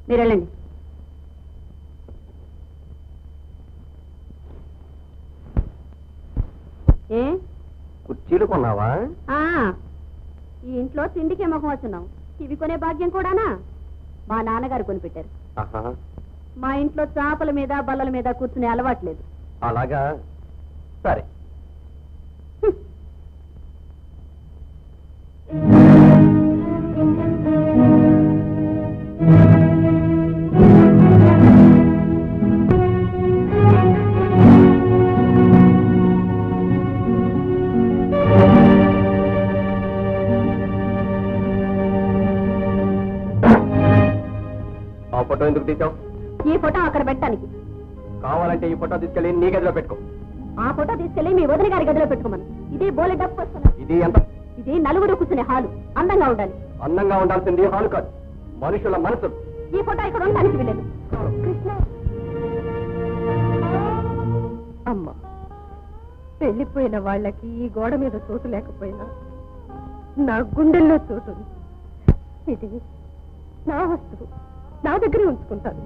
మీరు వెళ్ళండి ఏ కుర్చీలు కొన్నావా ఆ, ఈ ఇంట్లో తిండికే ముఖం వచ్చున్నాం ఇవి కొనే భాగ్యం కూడానా మా నాన్నగారు కొనిపెట్టారు ఆహా, మా ఇంట్లో చాపల మీద బల్లల మీద కూర్చునే అలవాట్లేదు అలాగా సరే ఆ ఫోటో ఎందుకు తీసావు ఈ ఫోటో అక్కడ పెట్టడానికి కావాలంటే ఈ ఫోటో తీసుకెళ్ళి నీ గదిలో పెట్టుకో ఆ ఫోటో తీసుకెళ్లి మీ వదిన గారి గదిలో పెట్టుకోమను ఇది బోలె డబ్బు వస్తున్నా ఇది ఎంత ఇది నలుగురు కూర్చునే హాలు అందంగా ఉండాలి అందంగా ఉండాల్సింది హాలు కాదు మనుషుల మనసులు ఈ ఫోటో ఇక్కడ ఉండడానికి వీలేదు కృష్ణ అమ్మ వెళ్ళిపోయిన వాళ్ళకి ఈ గోడ మీద చోటు లేకపోయినా నా గుండెల్లో చోటు ఉంది. ఇది నా వస్తువు నా దగ్గరే ఉంచుకుంటాను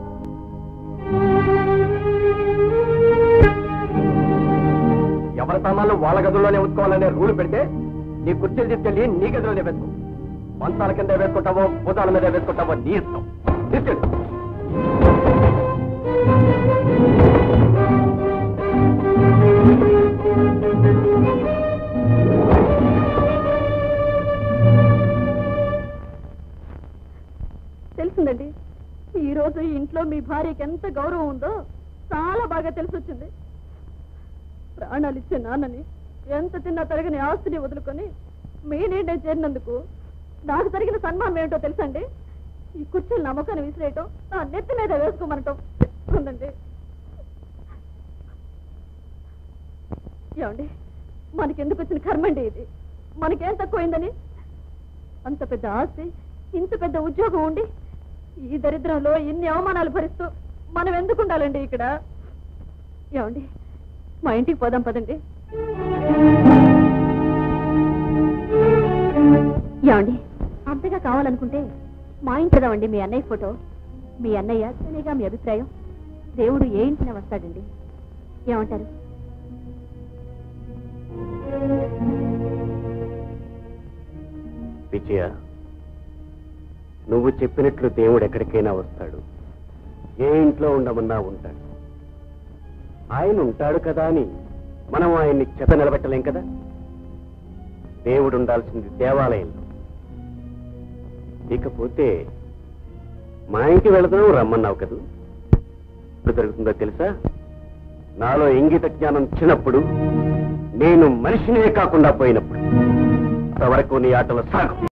ఎవరి సామాన్లు వాళ్ళ గదుల్లోనే ఉంచుకోవాలనే రూల్ పెడితే నీ కుర్చీలు తీసుకెళ్ళి నీ గదిలోనే వేసుకో మంచాల కింద వేసుకుంటావో భూతాల మీద వేసుకుంటావో నీ ఇష్టం తీసుకెళ్ళి తెలిసిందండి ఈ రోజు ఈ ఇంట్లో మీ భార్యకి ఎంత గౌరవం ఉందో చాలా బాగా తెలిసొచ్చింది ప్రాణాలు ఇచ్చే నాన్నని ఎంత తిన్నా తరగని ఆస్తిని వదులుకొని మీ నీడే చేరినందుకు నాకు జరిగిన సన్మానం ఏమిటో తెలుసండి ఈ కుర్చీలు నమ్మకాన్ని విసిరేయటం నా నెత్తి మీద వేసుకోమనటం ఉందండి ఏమండి మనకెందుకు వచ్చిన కర్మండి ఇది మనకేం తక్కువైందని అంత పెద్ద ఆస్తి ఇంత పెద్ద ఉద్యోగం ఉండి ఈ దరిద్రంలో ఇన్ని అవమానాలు భరిస్తూ మనం ఎందుకు ఉండాలండి ఇక్కడ ఏమండి మా ఇంటికి పోదాం పదండి ఏమండి అంతగా కావాలనుకుంటే మా ఇంటి కదవండి మీ అన్నయ్య ఫోటో మీ అన్నయ్య అనేగా మీ అభిప్రాయం దేవుడు ఏ ఇంటిన వస్తాడండి ఏమంటారు విజయ నువ్వు చెప్పినట్లు దేవుడు ఎక్కడికైనా వస్తాడు ఏ ఇంట్లో ఉండమన్నా ఉంటాడు ఆయన ఉంటాడు కదా అని మనం ఆయన్ని చెత నిలబెట్టలేం కదా దేవుడు ఉండాల్సింది దేవాలయంలో ఇకపోతే మా ఇంటికి వెళదాం రమ్మన్నావు కదూ ఎప్పుడు జరుగుతుందో తెలుసా నాలో ఇంగిత జ్ఞానం చిన్నప్పుడు నేను మనిషినే కాకుండా పోయినప్పుడు అంతవరకు నీ ఆటలు సాగు